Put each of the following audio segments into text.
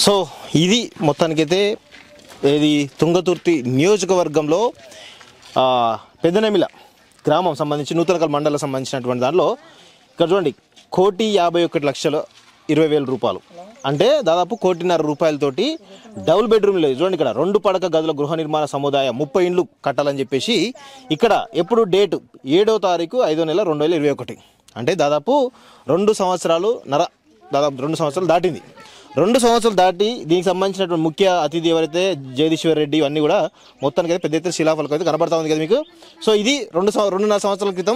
So ఇది మొత్తానికైతే ఇది తుంగతుర్తి నియోజకవర్గంలో ఆ, పెద్దనెమిల గ్రామం సంబంధించి నూతనకల్ మండలం సంబంధించినటువంటి దానిలో ఇక్కడ చూడండి కోటి యాభై ఒకటి లక్షల ఇరవై వేల రూపాయలు అంటే దాదాపు కోటిన్నర రూపాయలతోటి డబుల్ బెడ్రూమ్ లేదు చూడండి ఇక్కడ రెండు పడక గదుల గృహ నిర్మాణ సముదాయం ముప్పై ఇండ్లు కట్టాలని చెప్పేసి ఇక్కడ ఎప్పుడు డేటు ఏడో తారీఖు ఐదో నెల రెండు వేల ఇరవై ఒకటి అంటే దాదాపు రెండు సంవత్సరాలు నర దాదాపు రెండు సంవత్సరాలు దాటింది రెండు సంవత్సరాలు దాటి దీనికి సంబంధించినటువంటి ముఖ్య అతిథి ఎవరైతే జగదీశ్వర్ రెడ్డి ఇవన్నీ కూడా మొత్తానికి అయితే పెద్ద ఎత్తున శిలాఫలకం అయితే కనబడతా ఉంది కదా మీకు సో ఇది రెండు సంవ- రెండున్నర సంవత్సరాల క్రితం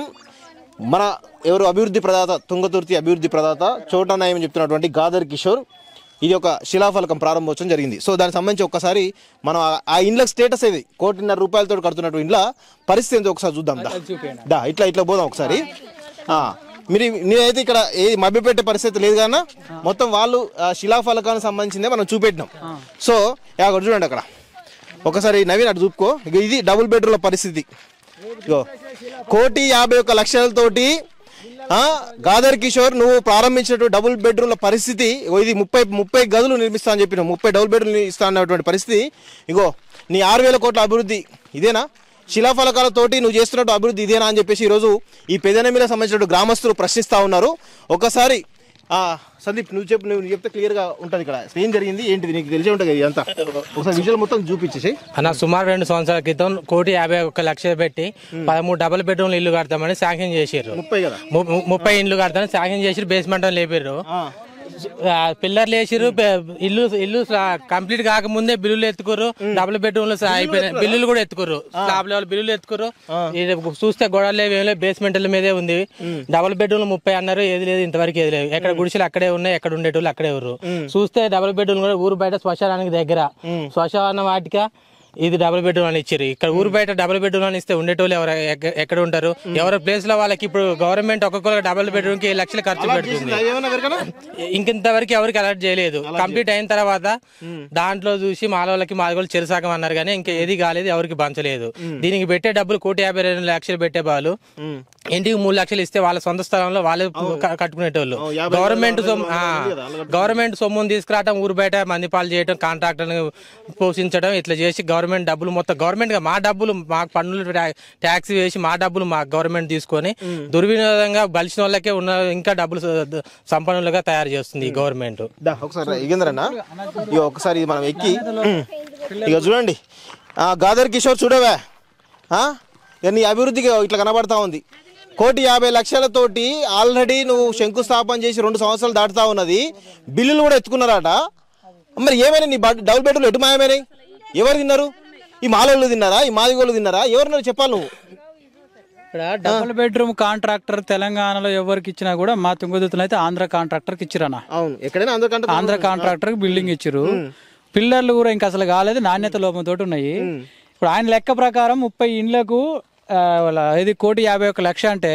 మన ఎవరు అభివృద్ధి ప్రదాత తుంగతుర్తి అభివృద్ధి ప్రదాత చోటనాయం చెప్తున్నటువంటి గాదర్ కిషోర్ ఇది ఒక శిలాఫలకం ప్రారంభోత్సవం జరిగింది సో దానికి సంబంధించి ఒక్కసారి మనం ఆ- ఆ ఇండ్ల స్టేటస్ ఏది కోటిన్నర రూపాయలతో కడుతున్నట్టు ఇండ్ల పరిస్థితి ఏంటో ఒకసారి చూద్దాం దా దా ఇట్లా ఇట్లా పోదాం ఒకసారి ఆ, మీరు నేనైతే ఇక్కడ ఏ మభ్యపెట్టే పరిస్థితి లేదు కానీ మొత్తం వాళ్ళు ఆ శిలాఫలకానికి సంబంధించిందే మనం చూపెట్టినాం సో యా, అక్కడ చూడండి అక్కడ ఒకసారి నవీన్ అటు చూపుకో ఇక ఇది డబుల్ బెడ్రూమ్ల పరిస్థితి ఇగో కోటి యాభై ఒక్క లక్షలతోటి ఆ, గాదర్ కిషోర్ నువ్వు ప్రారంభించినటువంటి డబుల్ బెడ్రూమ్ల పరిస్థితి ఇగో ఇది ముప్పై ముప్పై గదులు నిర్మిస్తా అని చెప్పిన ముప్పై డబుల్ బెడ్రూమ్ ఇస్తా అన్నటువంటి పరిస్థితి ఇగో నీ ఆరు వేల కోట్ల అభివృద్ధి ఇదేనా శిలాఫలకాలతోటి నువ్వు చేస్తున్నట్టు అభివృద్ధి ఇదేనా అని చెప్పేసి ఈరోజు ఈ పెదనమిల సంబంధించిన గ్రామస్తులు ప్రశ్నిస్తా ఉన్నారు ఒకసారి ఆ, సందీప్ నువ్వు చెప్పు నువ్వు చెప్తే క్లియర్గా ఉంటుంది ఇక్కడ ఏం జరిగింది ఏంటిది నీకు తెలిసే ఉంటుంది కదా ఇదంతా ఒకసారి విజువల్ మొత్తం చూపించేసి అన్న సుమారు రెండు సంవత్సరాల క్రితం కోటి యాభై ఒక్క లక్షలు పెట్టి పదమూడు డబుల్ బెడ్రూమ్లు ఇల్లు కడతామని శాంక్షన్ చేసారు ముప్పై కదా ముప్పై ఇల్లు కడతామని శాంక్షన్ చేసి బేస్మెంట్ లేపారు ఆ, పిల్లర్లు వేసిర్రు బె- ఇల్లు ఇల్లు కంప్లీట్ కాకముందే బిల్లులు ఎత్తుకోరు డబుల్ బెడ్రూమ్ లో అయిపోయినాయి బిల్లులు కూడా ఎత్తుకోరు స్లాబ్ లెవెల్ బిల్లులు ఎత్తుకోరు ఇది చూస్తే గొడవలు లేవు ఏం లేవు బేస్మెంట్ మీదే ఉంది డబుల్ బెడ్రూమ్ ముప్పై అన్నారు ఏది లేదు ఇంతవరకు ఏది లేదు ఎక్కడ గుడిసెలు అక్కడే ఉన్నాయి ఎక్కడ ఉండేటోళ్ళు అక్కడే ఎవరు చూస్తే డబుల్ బెడ్రూమ్ కూడా ఊరు బయట శ్మశానానికి దగ్గర శ్మశాన వాటిక ఇది డబుల్ బెడ్రూమ్ అని ఇచ్చారు ఇక్కడ ఊరు బయట డబుల్ బెడ్రూమ్ అని ఇస్తే ఉండేటోళ్ళు ఎవరు ఎక్క- ఎక్కడ ఉంటారు ఎవరి ప్లేస్ లో వాళ్ళకి ఇప్పుడు గవర్నమెంట్ ఒక్కొక్కరు డబుల్ బెడ్రూమ్ కి ఏడు లక్షలు ఖర్చు పెడుతుంది ఏమన్నా ఎవరికైనా ఇంకింతవరకు ఎవరికి అలర్ట్ చేయలేదు కంప్లీట్ అయిన తర్వాత దాంట్లో చూసి మాలవాళ్ళకి మాదిగోళ్ళు చెరుసాకం అన్నారు కానీ ఇంకా ఏది కాలేదు ఎవరికి పంచలేదు దీనికి పెట్టే డబ్బులు కోటి యాభై రెండు లక్షలు పెట్టే వాళ్ళు ఇంటికి మూడు లక్షలు ఇస్తే వాళ్ళ సొంత స్థలంలో వాళ్ళే క- కట్టుకునేటోళ్ళు గవర్నమెంట్ సొమ్ము ఆ, గవర్నమెంట్ సొమ్మును తీసుకురావడం ఊరు బయట మంది పాలు చేయడం కాంట్రాక్టర్ పోషించడం ఇట్లా చేసి గవర్నమెంట్ డబ్బులు మొత్తం గవర్నమెంట్ గా మా డబ్బులు మా పన్నులు ట్యాక్స్ వేసి మా డబ్బులు మా గవర్నమెంట్ తీసుకొని దుర్వినియోగంగా బలిసిన వాళ్ళకే ఉన్న ఇంకా డబ్బులు స- సంపన్నులుగా తయారు చేస్తుంది ఈ గవర్నమెంట్ దా ఒకసారి ఇగేంద్రన్న ఇక ఒకసారి ఇది మనం ఎక్కి ఇక చూడండి ఆ, గాదర్ కిషోర్ చూడవా ఆ? ఇక నీ అభివృద్ధికి ఇట్లా కనబడతా ఉంది కోటి యాభై లక్షలతోటి ఆల్రెడీ నువ్వు శంకుస్థాపన చేసి రెండు సంవత్సరాలు దాటుతా ఉన్నది బిల్లులు కూడా ఎత్తుకున్నారట మరి ఏమైనా నీ బడ్- డబుల్ బెడ్రూమ్ ఎటు మాయమైనాయి ఎవరు తిన్నారు ఈ మాలోళ్ళు తిన్నారా ఈ మాదిగోళ్ళు తిన్నారా ఎవరు చెప్పాలి నువ్వు ఇక్కడ డబుల్ బెడ్రూమ్ కాంట్రాక్టర్ తెలంగాణలో ఎవరికి ఇచ్చినా కూడా మా తుంగదుతులు అయితే ఆంధ్ర కాంట్రాక్టర్కి ఇచ్చిరన్న అవును ఎక్కడైనా అందరికంటే ఆంధ్ర కాంట్రాక్టర్ కి బిల్డింగ్ ఇచ్చిరు పిల్లర్లు కూడా ఇంకా అసలు కాలేదు నాణ్యత లోపంతో ఉన్నాయి ఇప్పుడు ఆయన లెక్క ప్రకారం ముప్పై ఇండ్లకు ఆ, వాళ్ళ ఇది కోటి యాభై ఒక్క లక్ష అంటే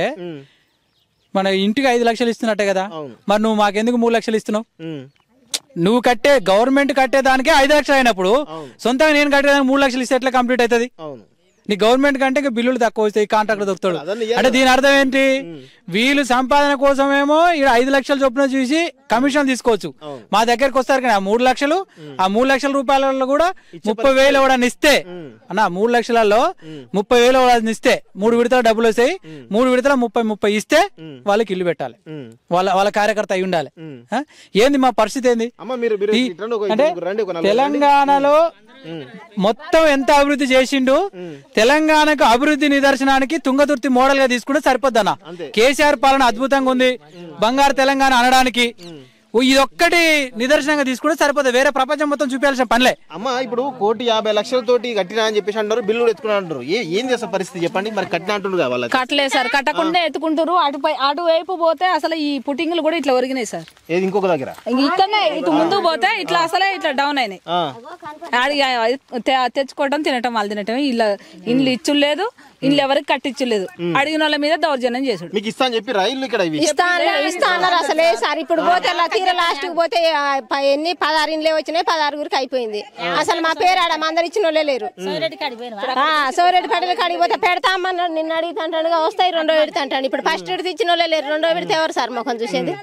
మన ఇంటికి ఐదు లక్షలు ఇస్తున్నట్టే కదా మరి నువ్వు మాకెందుకు మూడు లక్షలు ఇస్తున్నావు ఉమ్. నువ్వు కట్టే గవర్నమెంట్ కట్టేదానికే ఐదు లక్షలు అయినప్పుడు సొంతంగా నేను కట్టేదానికి మూడు లక్షలు ఇస్తే ఎట్లా కంప్లీట్ అవుతుంది అవును నీ గవర్నమెంట్ కంటే ఇంకా బిల్లులు తక్కువ వస్తాయి కాంట్రాక్టర్ దొరుకుతాడు అదన్నీ అంటే దీని అర్థం ఏంటి వీళ్ళు సంపాదన కోసమేమో ఇక్కడ ఐదు లక్షల చొప్పున చూసి కమిషన్ తీసుకోవచ్చు మా దగ్గరకు వస్తారు కానీ ఆ మూడు లక్షలు ఆ మూడు లక్షల రూపాయలలో కూడా ముప్పై వేలు ఎవడన్నా ఇస్తే అన్న మూడు లక్షలలో ముప్పై వేలు ఎవడన్నా ఇస్తే మూడు విడతల డబ్బులు వస్తాయి మూడు విడతల ముప్పై ముప్పై ఇస్తే వాళ్ళకి ఇల్లు పెట్టాలి వాళ్ళ వాళ్ళ కార్యకర్త అయి ఉండాలి ఆ? ఏంది మా పరిస్థితి ఏంది అమ్మ మీరు మీరు ఈ- ఇటు రండి, ఒక అంటే ఇద్దరు రండి ఒక నలుగురు రండి. తెలంగాణలో మొత్తం ఎంత అభివృద్ధి చేసిండు తెలంగాణకు అభివృద్ధి నిదర్శనానికి తుంగతుర్తి మోడల్ గా తీసుకుంటే సరిపోద్దన్న కేసీఆర్ పాలన అద్భుతంగా ఉంది బంగారు తెలంగాణ అనడానికి ఓ ఇదొక్కటి నిదర్శనంగా తీసుకుంటే సరిపోతుంది వేరే ప్రపంచం మొత్తం చూపించాల్సిన పనిలే అమ్మ ఇప్పుడు కోటి యాభై లక్షలతోటి కట్టినా అని చెప్పేసి అంటారు బిల్లు కూడా ఎత్తుకున్నా అంటారు ఏ ఏం చేస్తా పరిస్థితి చెప్పండి మరి కట్టినా అంటుండ్రు కదా వాళ్ళకి కట్టలేదు సార్ కట్టకుండా ఎత్తుకుంటారు అటుపై అటువైపు పోతే అసలు ఈ పుట్టింగులు కూడా ఇట్లా ఒరిగినాయి సార్ ఏది ఇంకొక దగ్గర ఇంక ఇక్కడనే ఇటు ముందు పోతే ఇట్లా అసలే ఇట్లా డౌన్ అయినాయి ఆ. ఆడి తె- తెచ్చుకోవడం తినటం వాళ్ళు తినటం ఇల్లు ఇండ్లు ఇచ్చులేదు ఇండ్లు ఎవరికి కట్టించలేదు అడిగిన వాళ్ళ మీద దౌర్జన్యం చేసుడు మీకు ఇస్తా అని చెప్పి రైలు ఇక్కడ ఇవి ఇస్తా అన్న- ఇస్తా అన్నారు అసలే సార్ ఇప్పుడు పోతే అలా తీర లాస్ట్ కి పోతే ఆ, ప- ఎన్ని పదహారు ఇండ్లే వచ్చినాయి పదహారుగురికి అయిపోయింది అసలు మా పేరు ఆడ మా అందరు ఇచ్చిన వాళ్ళే లేరు ఆ, సోరెడ్డి పడల కాడికి పోతే పెడతామన్నాడు నిన్న అడిగితే అంటాడు వస్తాయి రెండో విడత అంటాడు ఇప్పుడు ఫస్ట్ విడత ఇచ్చిన వాళ్ళే లేరు రెండో విడత ఎవరు సార్ ముఖం చూసేది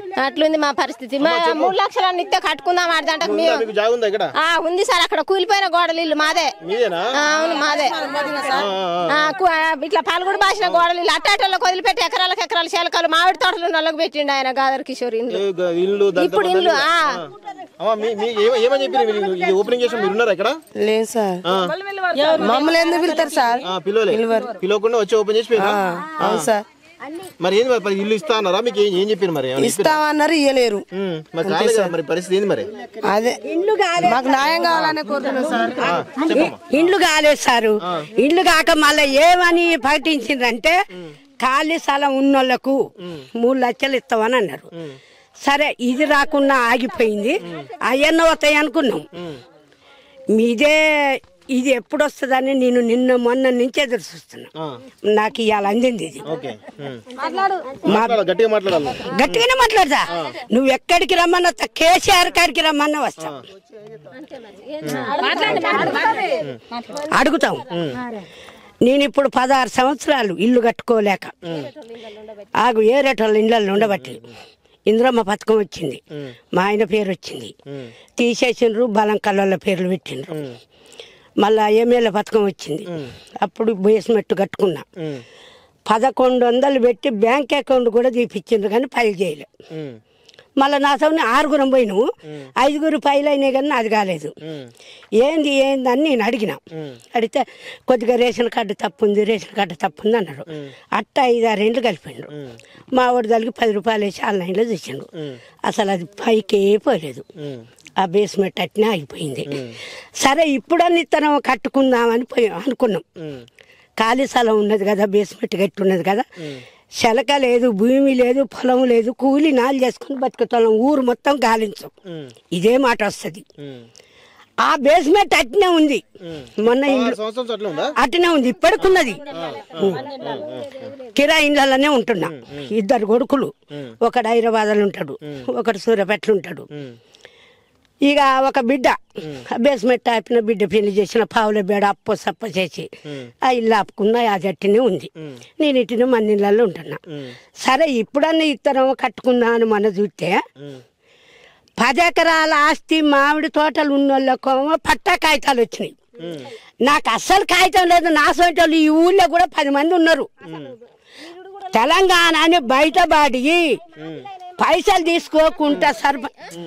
అట్లుంది మా పరిస్థితి మా మూడు లక్షలు ఇస్తే కట్టుకుందాం ఆడదంటకు ఉందా? మేము మీకు జాగా ఉందా ఇక్కడ ఆ ఉంది సార్ అక్కడ కూలిపోయిన గోడలు ఇల్లు మాదే మీదేనా ఆ, అవును మాదే ఆ, కు- ఆ, ఇట్లా పలుగుడు బాసిన గోడలు ఇల్లు అట్టాటోళ్ళకి వదిలిపెట్టి ఎకరాలకు ఎకరాలు శేలకాలు మామిడి తోటలు నల్లకు పెట్టిండు ఆయన గాదర్ కిషోర్ ఇల్లు ఏ గ- ఇల్లు దళిత ఇప్పుడు బంధువులు. ఇల్లు, ఆ. అమ్మా మీ మీ ఏమ- ఏమని చెప్పారు మీరు ఇది ఓపెనింగ్ చేసిన మీరు ఉన్నారా ఇక్కడ లేదు సార్ మమ్మల్ని ఎందుకు పిలుతారు సార్ ఆ, పిలవలే పిలవకుండా వచ్చి ఓపెన్ చేసి పోయినా? అవును సార్ మరి ఏంది మరి ఇల్లు ఇస్తా అన్నారా మీకు ఏం ఏం చెప్పారు మరి ఏమన్నా చెప్పారా? ఇస్తామన్నారు ఇయ్యలేరు ఉమ్, మరి కాలేదు కదా మరి పరిస్థితి ఏంది మరి అదే మాకు న్యాయం కావాలనే కోరుతున్నాం సార్ ఆ, చెప్పమ్మా ఇండ్లు కాలేదు సారు ఇండ్లు కాక మళ్ళీ ఏమని ప్రకటించిందంటే ఖాళీ స్థలం ఉన్నోళ్లకు మూడు లక్షలు ఇస్తామని అన్నారు సరే ఇది రాకుండా ఆగిపోయింది అవన్నీ వస్తాయి అనుకున్నాం మీదే ఇది ఎప్పుడు వస్తుందని నేను నిన్న మొన్న నుంచి ఎదురు చూస్తున్నా ఆ, నాకు ఇవాళ అందింది ఇది ఓకే ఉమ్. మాట్లాడాలి గట్టిగా మాట్లాడాలి గట్టిగానే మాట్లాడతా నువ్వు ఎక్కడికి రమ్మన్నా వస్తా కేసీఆర్ కాడికి రమ్మన్నా వస్తా అడుగుతాం నేను ఇప్పుడు పదహారు సంవత్సరాలు ఇల్లు కట్టుకోలేక ఆగు ఏరేటోళ్ళ ఇళ్ళల్లో ఉండబట్టి ఇంద్రమ్మ పథకం వచ్చింది మా ఆయన పేరు వచ్చింది తీసేసిండ్రు బలం కళ్ళ పేర్లు పెట్టిండ్రు మళ్ళా ఏమేళ్ళ పథకం వచ్చింది అప్పుడు బేస్మెంట్ కట్టుకున్నా ఉమ్, పదకొండు వందలు పెట్టి బ్యాంక్ అకౌంట్ కూడా తీపిచ్చిండ్రు కానీ ఫైల్ చేయలే ఉమ్, మళ్ళీ నా సౌని ఆరుగురం పోయినాము ఐదుగురు ఫైల్ అయినాయి కానీ అది కాలేదు ఏంది ఏంది అని నేను అడిగిన అడిగితే కొద్దిగా రేషన్ కార్డు తప్పు ఉంది రేషన్ కార్డు తప్పు ఉంది అన్నారు అట్ట ఐదారేండ్లు కలిపిండు మా వాడు దానికి పది రూపాయలు వేసి ఆన్లైన్లో తెచ్చిండు అసలు అది పైకే పోలేదు ఉమ్, ఆ బేస్మెంట్ అట్నే ఆగిపోయింది సరే ఇప్పుడన్నీ ఇతనం కట్టుకుందామని పోయి అనుకున్నాం ఉమ్, ఖాళీ స్థలం ఉన్నది కదా బేస్మెంట్ గట్టి ఉన్నది కదా శలక లేదు భూమి లేదు పొలం లేదు కూలి నాలు చేసుకుని బతుకుతాం ఊరు మొత్తం గాలించం ఇదే మాట వస్తుంది ఉమ్. ఆ బేస్మెంట్ అట్నే ఉంది మొన్న ఆరు ఇల్లు సంవత్సరాలు అట్లా ఉందా అట్నే ఉంది ఇప్పటికున్నది కిరాయి ఇళ్ళలోనే ఉంటున్నా ఇద్దరు కొడుకులు ఒకడు హైదరాబాద్లో ఉంటాడు ఒకడు సూర్యాపేటలో ఉంటాడు ఇక ఒక బిడ్డ బేస్మెంట్ ఆపిన బిడ్డ పెళ్లి చేసిన పావుల బేడ అప్పు సప్ప చేసి ఆ ఇల్లు ఆపుకున్న ఆ జట్టునే ఉంది నేను ఇటున మన ఇళ్ళల్లో ఉంటున్నా సరే ఇప్పుడన్నా ఇత్తనం కట్టుకుందా అని మన చూస్తే పది ఎకరాల ఆస్తి మామిడి తోటలు ఉన్న వాళ్ళకేమో పట్టా కాగితాలు వచ్చినాయి నాకు అస్సలు కాగితం లేదు నా సొంటి వాళ్ళు ఈ ఊళ్ళో కూడా పది మంది ఉన్నారు తెలంగాణ అని బయటపడి పైసలు తీసుకోకుండా సర్ప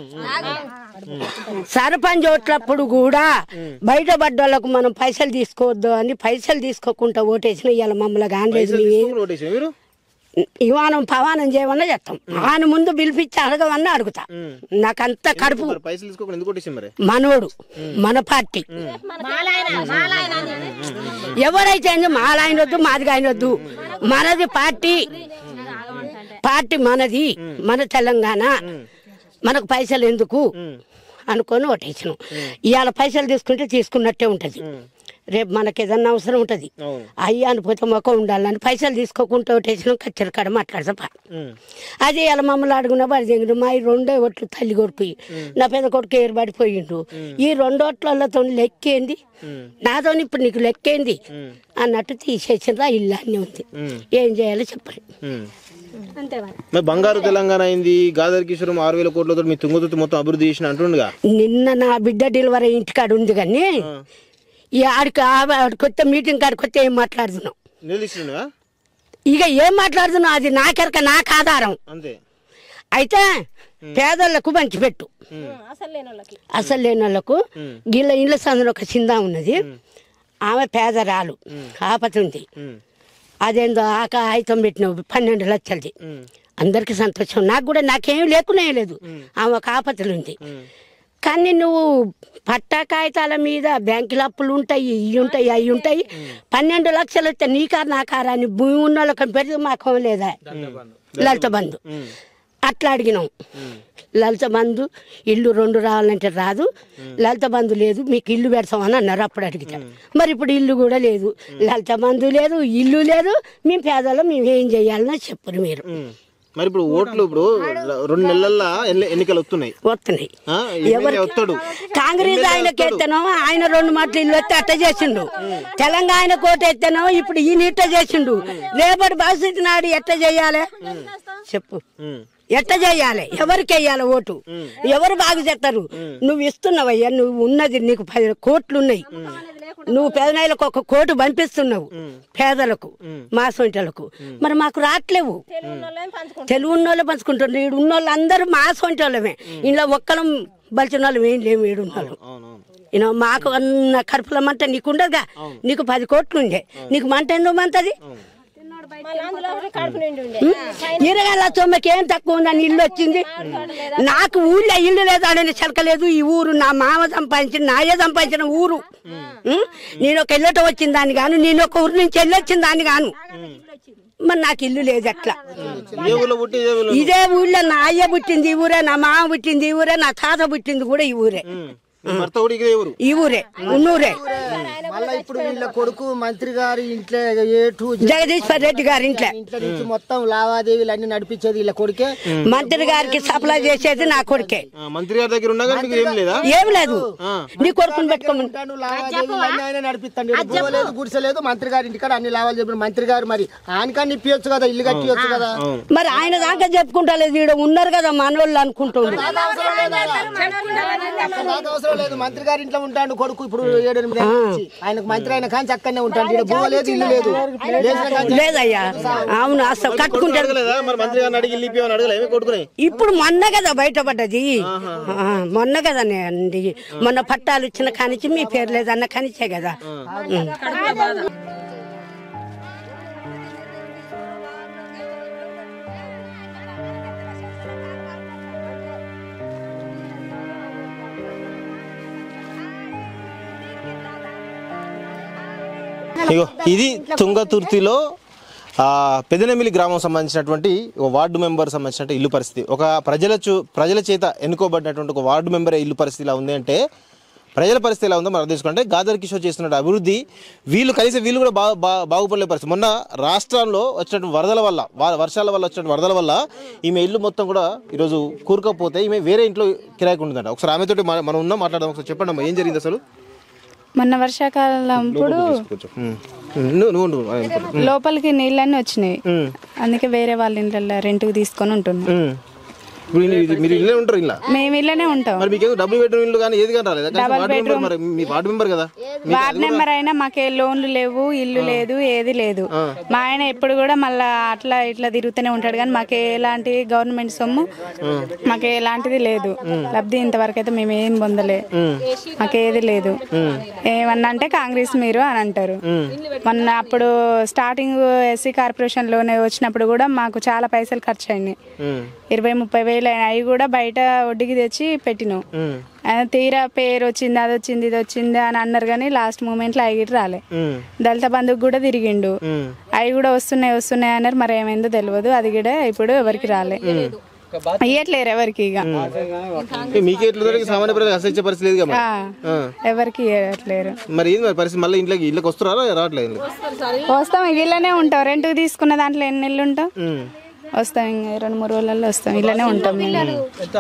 సర్పంచ్ ఓట్లప్పుడు కూడా బయటపడ్డ వాళ్ళకు మనం పైసలు తీసుకోవద్దు అని పైసలు తీసుకోకుండా ఓటేసిన ఇవాళ మమ్మల్ని కానలేదు పైసలు మేము తీసుకొని ఓటేసారా మీరు ఇవానం పవానం చేయమన్నా చెప్తాం ఆయన ముందు పిలిపించి అడగమన్నా అడుగుతా నాకంత కడుపు మరి పైసలు తీసుకోకుండా ఎందుకు ఓటేసారు మరి మనోడు మన పార్టీ ఎవరైతే ఏంది మాలాయన వద్దు మాది ఆయన వద్దు మనది పార్టీ పార్టీ మనది మన తెలంగాణ మనకు పైసలు ఎందుకు అనుకొని ఓటేసినాం ఇవాళ పైసలు తీసుకుంటే తీసుకున్నట్టే ఉంటది రేపు మనకి ఏదన్నా అవసరం ఉంటది అవును. అయ్యా అనిపోతే మొక్క ఉండాలని పైసలు తీసుకోకుండా ఓటేసినాం కచ్చరి కాడ మాట్లాడతా అదే ఇలా మమ్మల్ని అడుగున పడి దిగుడు మా ఈ రెండో ఒట్లు తల్లి కొడుకు నా పెద్ద కొడుకు ఏర్పడిపోయిండు ఈ రెండోట్లతో లెక్కేంది నాతో ఇప్పుడు నీకు లెక్కేంది అన్నట్టు తీసేసిండ్రు ఆ ఇల్లు అన్నీ ఉంది ఏం చేయాలో చెప్పాలి ఉమ్. మరి బంగారు తెలంగాణ అయింది గాదర్ కిషోరం ఆరు వేల కోట్లతో మీ తుంగతుర్తి మొత్తం అభివృద్ధి చేసిన అంటుండగా నిన్న నా బిడ్డ డెలివరీ ఇంటికాడ ఉంది కానీ ఈ ఆడికి ఆ- ఆడికి కొత్త మీటింగ్ కాడికి కొత్త ఏం మాట్లాడుతున్నాం నిలదీస్తున్నావా ఇక ఏం మాట్లాడుతున్నావు అది నాకెరక నాకు ఆధారం అంతే అయితే పేదలకు పంచిపెట్టు అసలు లేని వాళ్ళకు వీళ్ళ ఇళ్ళ సందులో ఒక చిందా ఉన్నది ఆమె పేదరాలు ఆపత ఉంది అదేందో ఆక ఆయుతం పెట్టినావు పన్నెండు లక్షలది అందరికి సంతోషం నాకు కూడా నాకేం లేకునే లేదు ఆమె ఒక ఆపతలు ఉంది కానీ నువ్వు పట్టా కాగితాల మీద బ్యాంకుల అప్పులు ఉంటాయి ఇవి ఉంటాయి అవి ఉంటాయి పన్నెండు లక్షలు వస్తే నీ కారు నా కారు అని భూమి ఉన్న వాళ్ళకి పెడితే మాకు లేదా లలిత బంధు అట్లా అడిగినాం లలిత బంధు ఇల్లు రెండు రావాలంటే రాదు లలిత బంధు లేదు మీకు ఇల్లు పెడతామని అన్నారు అప్పుడు అడిగితే మరి ఇప్పుడు ఇల్లు కూడా లేదు లలిత బంధు లేదు ఇల్లు లేదు మేము పేదలు మేము ఏం చేయాలని చెప్పరు మీరు ఉమ్. మరి ఇప్పుడు ఓట్లు ఇప్పుడు రెండు నెలల్లో ఎన్ని- ఎన్నికలు వస్తున్నాయి వస్తున్నాయి ఆ, ఎమ్మెల్యే వస్తాడు కాంగ్రెస్ ఆయనకి ఎత్తనో ఆయన రెండు మాటలు ఇల్లు వస్తే అట్ట చేసిండు తెలంగాణ కోట ఎత్తనో ఇప్పుడు ఈయన ఇట్ట చేసిండు రేపటి భవిష్యత్తు నాడు ఎట్ట చేయాలి చెప్పు ఉమ్. ఎట్ట చేయాలి ఎవరికి వేయాలి ఓటు ఎవరు బాగు చేస్తారు నువ్వు ఇస్తున్నావయ్యా నువ్వు ఉన్నది నీకు పది కోట్లు ఉన్నాయి నువ్వు పేదనాయలకు ఒక కోటు పంపిస్తున్నావు పేదలకు మా సొంటలకు మరి మాకు రావట్లేవు తెలుగు ఉన్నోళ్ళు పంచుకుంటున్నారు ఈడు ఉన్నోళ్ళు అందరూ మా సొంటోళ్ళమే ఇంట్లో ఒక్కలం బలిచిన వాళ్ళు ఏం లేము ఈడు ఉన్నోళ్ళు ఈయన మాకు అన్న కడుపుల మంట నీకు ఉండదుగా నీకు పది కోట్లు ఉండే నీకు మంట ఎందుకు మంటది ఇరగల తొమ్మికి ఏం తక్కువ ఉందని ఇల్లు వచ్చింది నాకు ఊళ్ళో ఇల్లు లేదు ఆడని చెలకలేదు ఈ ఊరు నా మామ సంపాదించిన నాయే సంపాదించిన ఊరు ఉం? నేను ఒక ఇల్లట వచ్చిన దాన్ని గాను నేను ఒక ఊరు నుంచి వెళ్ళొచ్చిన దాన్ని గాను మరి నాకు ఇల్లు లేదు అట్లా ఏ ఊళ్ళో పుట్టి ఏ ఊళ్ళో ఇదే ఊళ్ళో నా అయ్య పుట్టింది ఈ ఊరే నా మామ పుట్టింది ఈ ఊరే నా తాత పుట్టింది కూడా ఈ ఊరే మీ భర్త కూడా ఇదే ఊరు ఈ ఊరే ఉన్నూరే మళ్ళా ఇప్పుడు వీళ్ళ కొడుకు మంత్రి గారి ఇంట్లో ఏ టూ జగదీశ్వర్ రెడ్డి గారి ఇంట్లో ఇంట్లో నుంచి మొత్తం లావాదేవీలు అన్ని నడిపించేది వీళ్ళ కొడుకే మంత్రి గారికి సప్లై చేసేది నా కొడుకే ఆ, మంత్రి గారి దగ్గర ఉండగా మీకు ఏం లేదా ఏం లేదు నీ కొడుకుని పెట్టుకోమని ఉంటాడు, లావాదేవీలు అన్ని ఆయన నడిపిస్తాడు గువ్వ లేదు గుడిసె లేదు మంత్రి గారి ఇంటికాడ అన్ని లావాలు చెప్పిన మంత్రి గారు మరి ఆయనకన్నా ఇప్పియొచ్చు కదా ఇల్లు కట్టియొచ్చు కదా మరి ఆయన దాకా చెప్పుకుంటలేదు వీడు ఉన్నారు కదా మనోళ్ళు అనుకుంటుండ్రు నాకు అవసరం లేదు మంత్రి గారి ఇంట్లో ఉంటాడు కొడుకు ఇప్పుడు ఏడెనిమిది ఏళ్ళ నుంచి. ఆయనకు మంత్రి అయిన కానీ చక్కనే ఉంటాడు ఈడ గువ్వ లేదు ఇల్లు లేదు లేచిన కాంచి లేదయ్యా అవును అసలు కట్టుకుంటాడు అడగలేదా మరి మంత్రి గారిని అడిగి ఇల్లు ఇప్పియమని అడగలే ఏమి కొట్టుకున్నాయి ఇప్పుడు మొన్న కదా బయటపడ్డది ఆ, మొన్న కదా అండి మొన్న పట్టాలు ఇచ్చిన కానిచ్చి మీ పేరు లేదన్న కానిచ్చే కదా ఉం. ఇగో ఇది తుంగతుర్తిలో ఆ, పెదనెమిలి గ్రామం సంబంధించినటువంటి ఒక వార్డు మెంబర్ సంబంధించిన ఇల్లు పరిస్థితి ఒక ప్రజల చు ప్రజల చేత ఎన్నుకోబడినటువంటి ఒక వార్డు మెంబర్ ఇల్లు పరిస్థితి ఇలా ఉంది అంటే ప్రజల పరిస్థితి ఎలా ఉందో మనం తెలుసుకుంటే గాదర్ కిషోర్ చేస్తున్న అభివృద్ధి వీళ్ళు కనీసం వీళ్ళు కూడా బాగా బా- బాగుపడలే పరిస్థితి మొన్న రాష్ట్రంలో వచ్చినటువంటి వరదల వల్ల వా- వర్షాల వల్ల వచ్చిన వరదల వల్ల ఈమె ఇల్లు మొత్తం కూడా ఈరోజు కూరుకపోతే ఈమె వేరే ఇంట్లో కిరాయికి ఉంటుందంట ఒకసారి ఆమెతోటి మన- మనం ఉన్నాం మాట్లాడదాం ఒకసారి చెప్పండి అమ్మా ఏం జరిగింది అసలు మొన్న వర్షాకాలం ఇప్పుడు కొంచెం ఉమ్. ఉమ్, నువ్వు నువ్వు ఉండు. ఆ, చెప్పు. లోపలికి నీళ్ళన్నీ వచ్చినాయి అందుకే వేరే వాళ్ళ ఇంట్లో రెంట్కి తీసుకొని ఉంటున్నాం ఉమ్. ఇప్పుడు ఇది- ఇది మీరు ఇల్లే ఉంటారు ఇలా మేము ఇళ్ళనే ఉంటాం మరి మీకేదో డబుల్ బెడ్రూమ్ ఇల్లు కానీ ఏది కానీ రాలేదా కనీసం వార్డు మెంబర్ మరి మీ వార్డు మెంబర్ కదా వార్డ్ నెంబర్ అయినా మాకే లోన్లు లేవు ఇల్లు లేదు ఏది లేదు మా ఆయన ఎప్పుడు కూడా మళ్ళా అట్లా ఇట్లా తిరుగుతూనే ఉంటాడు కానీ మాకు ఎలాంటి గవర్నమెంట్ సొమ్ము మాకు ఎలాంటిది లేదు లబ్ధి ఇంతవరకు అయితే మేము ఏం పొందలే మాకేది లేదు ఏమన్నా అంటే కాంగ్రెస్ మీరు అని అంటారు మొన్న అప్పుడు స్టార్టింగ్ ఎస్సీ కార్పొరేషన్ లోనే వచ్చినప్పుడు కూడా మాకు చాలా పైసలు ఖర్చు అయినాయి ఇరవై ముప్పై వేలు అయినాయి అవి కూడా బయట వడ్డీకి తెచ్చి పెట్టినాం ఆ, తీరా పేరు వచ్చింది అది వచ్చింది ఇది వచ్చింది అని అన్నారు కానీ లాస్ట్ మూమెంట్ లో అవి రాలే దళిత బంధుకు కూడా తిరిగిండు అవి కూడా వస్తున్నాయి వస్తున్నాయి అన్నారు మరి ఏమైందో తెలియదు అది కూడా ఇప్పుడు ఎవరికి రాలే ఇయ్యట్లేరు ఎవరికి ఇక మీకే ఎట్లా దొరికి సామాన్య ప్రజలకు అసలు ఇచ్చే పరిస్థితి లేదు కదా ఆ, ఎవరికి ఇయ్యట్లేరు మరి ఏంది మరి పరిస్థితి మళ్ళీ ఇంట్లోకి ఇళ్ళకి వస్తున్నారా రావట్లేదు ఇళ్ళకి? వస్తాం ఇళ్ళనే ఉంటాం రెంట్ తీసుకున్న దాంట్లో ఎన్ని నెలలు ఉంటాం వస్తాం ఇంకా రెండు మూడు రోజులలో వస్తాం ఇళ్ళనే ఉంటాం మేము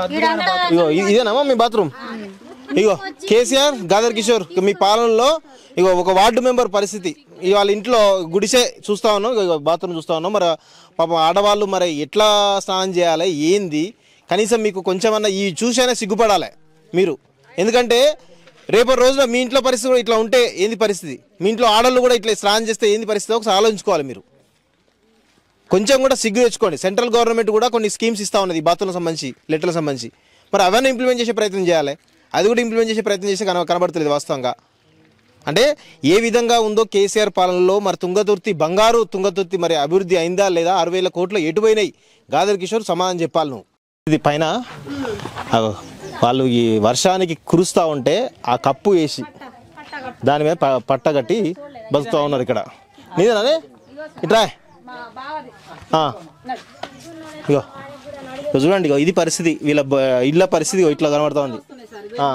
ఇగో ఇది- ఇదేనమ్మా మీ బాత్రూమ్ ఇగో కేసీఆర్ గాదర్ కిషోర్ ఇక మీ పాలనలో ఇగో ఒక వార్డు మెంబర్ పరిస్థితి ఇవాళ ఇంట్లో గుడిసె చూస్తా ఉన్నాం ఇగో బాత్రూమ్ చూస్తా ఉన్నాం మరి పాపం ఆడవాళ్ళు మరి ఎట్లా స్నానం చేయాలి ఏంది కనీసం మీకు కొంచెమన్నా ఈ చూసైనా సిగ్గుపడాలి మీరు ఎందుకంటే రేపటి రోజున మీ ఇంట్లో పరిస్థితి కూడా ఇట్లా ఉంటే ఏంది పరిస్థితి మీ ఇంట్లో ఆడవాళ్ళు కూడా ఇట్లా స్నానం చేస్తే ఏంది పరిస్థితి ఒకసారి ఆలోచించుకోవాలి మీరు కొంచెం కూడా సిగ్గు తెచ్చుకోండి సెంట్రల్ గవర్నమెంట్ కూడా కొన్ని స్కీమ్స్ ఇస్తా ఉన్నది ఈ బాత్రూమ్లకు సంబంధించి లెటర్లకు సంబంధించి మరి అవన్నీ ఇంప్లిమెంట్ చేసే ప్రయత్నం చేయాలి అది కూడా ఇంప్లిమెంట్ చేసే ప్రయత్నం చేస్తే కన కనబడతలేదు వాస్తవంగా అంటే ఏ విధంగా ఉందో కేసీఆర్ పాలనలో మరి తుంగతుర్తి బంగారు తుంగతుర్తి మరి అభివృద్ధి అయిందా లేదా ఆరు వేల కోట్లు ఎటుపోయినాయి గాదర్ కిషోర్ సమాధానం చెప్పాలి నువ్వు ఇది పైన అగో, వాళ్ళు ఈ వర్షానికి కురుస్తూ ఉంటే ఆ కప్పు వేసి దాని మీద ప- పట్ట కట్టి బతుకుతూ ఉన్నారు ఇక్కడ నీదేనానే ఇట్రా ఆ. ఇగో ఇగో చూడండి ఇగో ఇది పరిస్థితి వీళ్ళ బ- ఇళ్ళ పరిస్థితి ఇగో ఇట్లా కనబడతా ఉంది ఆ.